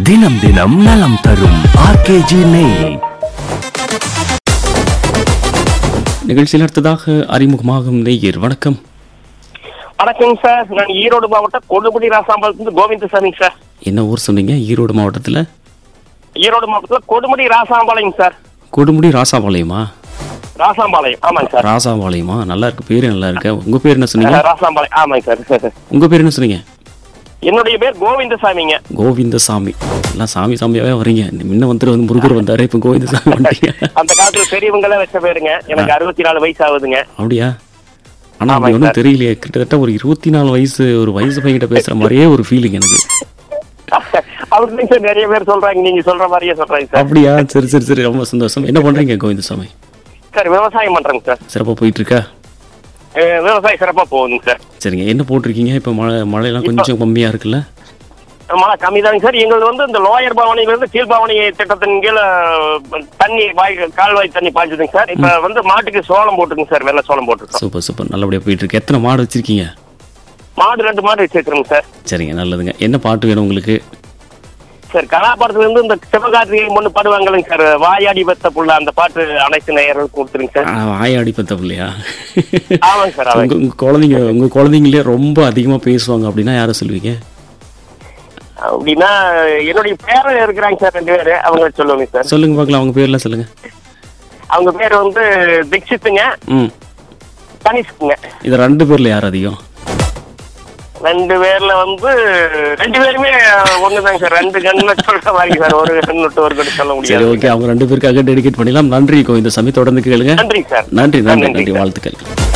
தினம் தினம் நலம் தரும் ஆர்கேஜி நெய் நிகழ்ச்சியில் அடுத்ததாக அறிமுகமாகும் நெய்யர் வணக்கம் வணக்கங்க சார் நான் ஈரோடு மாவட்டம் கொடுமுடி ராசாம்பாளத்துலேருந்து கோவிந்தசாமிங்க சார் என்ன ஊர் சொன்னீங்க ஈரோடு மாவட்டத்தில் ஈரோடு மாவட்டத்தில் கொடுமுடி ராசாம்பாளையங்க சார் கொடுமுடி ராசாபாளையமா ராசாம்பாளையம் ஆமாங்க சார் ராசாபாளையமா நல்லா இருக்கு பேரு நல்லா இருக்கு உங்க பேர் என்ன சொன்னீங்க ராசாம்பாளையம் ஆமாங்க சார் உங்க பேர் என்ன சொன்னீங்க என்னுடைய பேர் கோவிந்தசாமிங்க கோவிந்தசாமி எல்லாம் சாமி சாமியாவே வரீங்க முன்ன வந்துட்டு வந்து முருகர் வந்தாரு இப்ப கோவிந்தசாமி வந்துட்டீங்க அந்த காலத்துல பெரியவங்களே வச்ச பேருங்க எனக்கு அறுபத்தி நாலு வயசு ஆகுதுங்க அப்படியா ஆனா அப்படி ஆமாங்க ஒன்றும் சார். தெரியலையே கிட்டத்தட்ட ஒரு இருபத்தி நாலு வயசு ஒரு வயசு பையன்கிட்ட பேசுற மாதிரியே ஒரு ஃபீலிங் எனக்கு அவருக்கு சார் நிறைய பேர் சொல்றாங்க நீங்க சொல்ற மாதிரியே சொல்றாங்க சார் அப்படியா சரி சரி சரி ரொம்ப சந்தோஷம் என்ன பண்றீங்க கோவிந்தசாமி சார் விவசாயம் பண்றேங்க சார் சிறப்பா போயிட்டு இருக்கா அஹ் விவசாயம் சிறப்பா போகுதுங்க சார் சரிங்க என்ன போட்டிருக்கீங்க இப்ப மழை மழையெல்லாம் கொஞ்சம் கம்மியா இருக்குல்ல மழை கம்மி தாங்க சார் எங்களுக்கு வந்து இந்த லோயர் பவானில இருந்து கீழ் பவானி திட்டத்தின் கீழே தண்ணி வாய் கால்வாய் தண்ணி பாய்ச்சுதுங்க சார் இப்ப வந்து மாட்டுக்கு சோளம் போட்டுங்க சார் வெள்ளை சோளம் போட்டுருக்கோம் சூப்பர் சூப்பர் நல்லபடியா போயிட்டு இருக்கு எத்தனை மாடு வச்சிருக்கீங்க மாடு ரெண்டு மாடு வச்சிருக்கிறோங்க சார் சரிங்க நல்லதுங்க என்ன பாட்டு வேணும் உங்களுக்கு சார் கலாபாரத்துல இருந்து இந்த சிவகார்த்திகை ஒண்ணு பாடுவாங்களுங்க சார் வாயாடி பெத்த புள்ள அந்த பாட்டு அனைத்து நேயர்களுக்கும் கொடுத்துருங்க சார் ஆ, வாயாடி பத்த பிள்ளையா ஆமாங்க சார் ஆமாங்க உங்க உங்க குழந்தைங்க உங்க குழந்தைங்களே ரொம்ப அதிகமா பேசுவாங்க அப்படின்னா யாரை சொல்லுவீங்க அப்படின்னா என்னுடைய பேரன் இருக்கிறாங்க சார் ரெண்டு பேரு அவங்க சொல்லுவாங்க சார் சொல்லுங்க பார்க்கலாம் அவங்க பேர்லாம் சொல்லுங்க அவங்க பேர் வந்து தீக்ஷித்துங்க ம் கனிஷ்குங்க இது ரெண்டு பேர்ல யார் அதிகம் ரெண்டு பேர்ல வந்து ரெண்டு பேருமே ஒண்ணுதாங்க சார் ரெண்டு கண்ணு சொல்ற மாதிரி சார் ஒரு கண்ணு விட்டு ஒரு கண்ணு சொல்ல சரி முடியாது ஓகே அவங்க ரெண்டு பேருக்காக டெடிகேட் பண்ணிடலாம் நன்றி இந்த சமயம் தொடர்ந்து கேளுங்க நன்றி சார் நன்றி நன்றி நன்றி நன்றி சார். வாழ்த்துக்கள்